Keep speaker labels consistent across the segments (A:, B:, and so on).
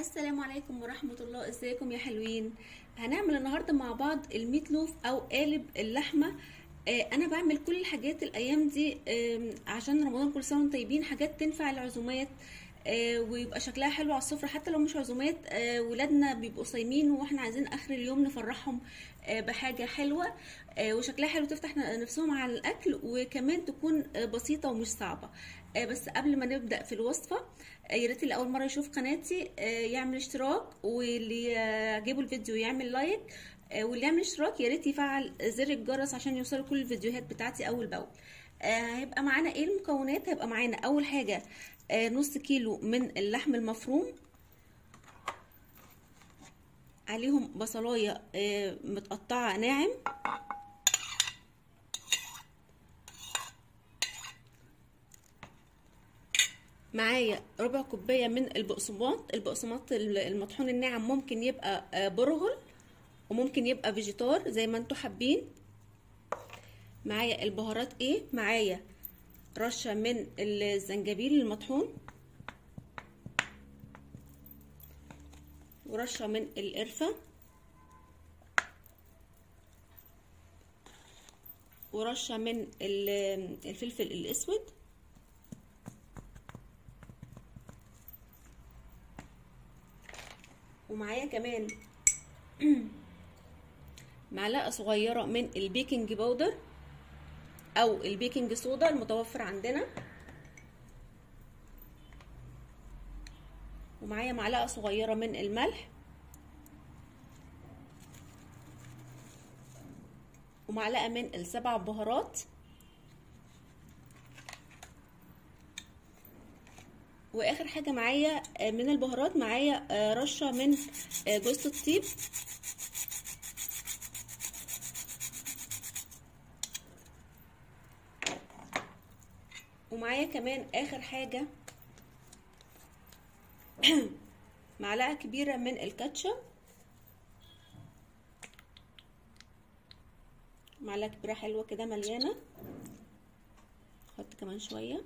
A: السلام عليكم ورحمة الله ازيكم يا حلوين هنعمل النهاردة مع بعض الميت لوف او قالب اللحمة آه، انا بعمل كل الحاجات الايام دي آم، عشان رمضان كل سنة وانتم طيبين حاجات تنفع العزومات آه، ويبقى شكلها حلو على السفرة حتى لو مش عزومات آه، ولادنا بيبقوا صايمين واحنا عايزين اخر اليوم نفرحهم آه، بحاجة حلوة آه، وشكلها حلو تفتح نفسهم على الاكل وكمان تكون آه، بسيطة ومش صعبة آه، بس قبل ما نبدأ في الوصفة آه، يا ريت اللي اول مرة يشوف قناتي آه، يعمل اشتراك واللي يعجبه الفيديو يعمل لايك آه، واللي يعمل اشتراك يا ريت يفعل زر الجرس عشان يوصلوا كل الفيديوهات بتاعتي اول باول آه، هيبقى معانا ايه المكونات هيبقى معانا اول حاجة آه، نص كيلو من اللحم المفروم عليهم بصلايه آه، متقطعه ناعم معايا ربع كوبايه من البقسماط البقسماط المطحون الناعم ممكن يبقى آه، برغل وممكن يبقى فيجيتار زي ما انتوا حابين معايا البهارات ايه معايا رشه من الزنجبيل المطحون ورشه من القرفه ورشه من الفلفل الاسود ومعايا كمان معلقه صغيره من البيكنج باودر او البيكنج صودا المتوفر عندنا ومعايا معلقه صغيره من الملح ومعلقه من السبع بهارات واخر حاجه معايا من البهارات معايا رشه من جوز الطيب ومعايا كمان اخر حاجه معلقه كبيره من الكاتشب معلقه كبيره حلوه كده مليانه احط كمان شويه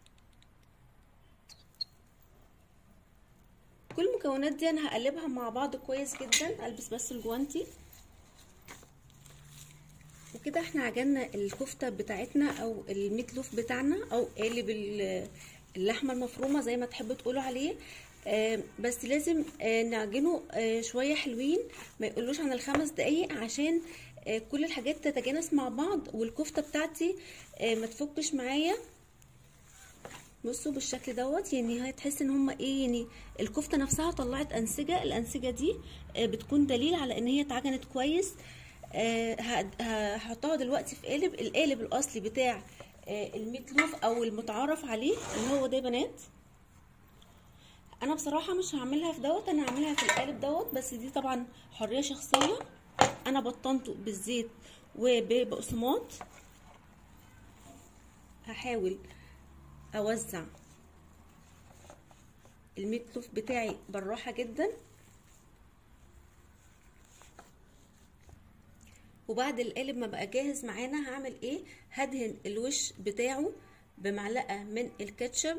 A: كل المكونات دي انا هقلبها مع بعض كويس جدا البس بس الجوانتي وكده احنا عجلنا الكفته بتاعتنا او الميت لوف بتاعنا او قالب اللحمه المفرومه زي ما تحبوا تقولوا عليه آه بس لازم آه نعجنه آه شويه حلوين ما يقولوش عن الخمس دقايق عشان آه كل الحاجات تتجانس مع بعض والكفته بتاعتي آه ما تفكش معايا بصوا بالشكل دوت يعني هتحس ان هما ايه يعني الكفته نفسها طلعت انسجه الانسجه دي آه بتكون دليل على ان هي اتعجنت كويس آه هحطها دلوقتي في قالب القالب الاصلي بتاع آه الميت لوف او المتعارف عليه اللي هو ده بنات انا بصراحه مش هعملها في دوت انا هعملها في القالب دوت بس دي طبعا حريه شخصيه انا بطنته بالزيت وببقسماط هحاول اوزع الميت لوف بتاعي بالراحه جدا وبعد القالب ما بقى جاهز معانا هعمل ايه هدهن الوش بتاعه بمعلقه من الكاتشب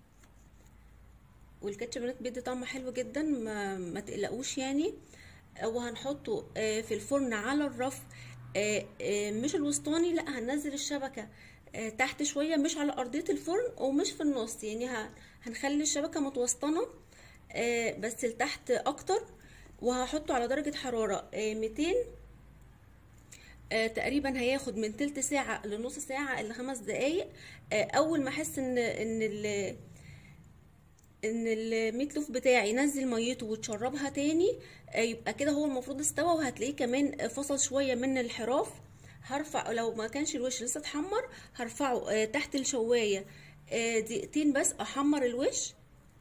A: والكاتشب بيدي طعم حلو جدا ما, ما تقلقوش يعني وهنحطه في الفرن على الرف مش الوسطاني لا هننزل الشبكه تحت شويه مش على ارضيه الفرن ومش في النص يعني هنخلي الشبكه متوسطنه بس لتحت اكتر وهحطه على درجه حراره 200 آه تقريبا هياخد من تلت ساعة لنص ساعة إلى خمس دقايق آه أول ما أحس إن إن ال إن الميت لوف بتاعي نزل ميته وتشربها تاني آه يبقى كده هو المفروض استوى وهتلاقيه كمان فصل شوية من الحراف هرفع لو ما كانش الوش لسه اتحمر هرفعه آه تحت الشواية آه دقيقتين بس أحمر الوش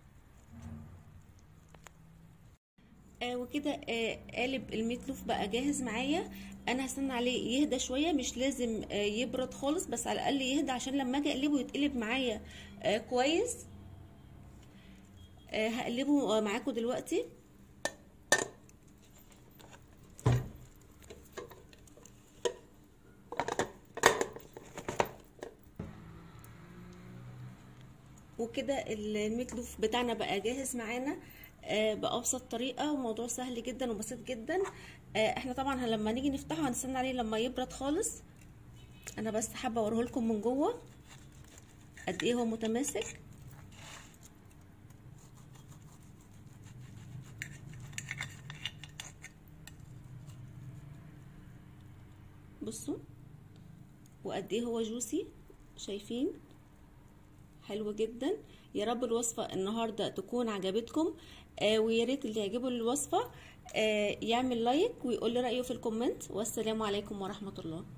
A: آه وكده آه قالب الميت لوف بقى جاهز معايا انا هستنى عليه يهدى شويه مش لازم آه يبرد خالص بس على الاقل يهدى عشان لما اجي اقلبه يتقلب معايا آه كويس آه هقلبه معاكم دلوقتي وكده الميت لوف بتاعنا بقى جاهز معانا آه بابسط طريقه وموضوع سهل جدا وبسيط جدا آه احنا طبعا لما نيجي نفتحه هنستنى عليه لما يبرد خالص انا بس حابه اوريه لكم من جوه قد ايه هو متماسك بصوا وقد ايه هو جوسي شايفين حلو جدا يا رب الوصفه النهارده تكون عجبتكم آه ويا ريت اللي يعجبه الوصفه آه يعمل لايك ويقول لي رايه في الكومنت والسلام عليكم ورحمه الله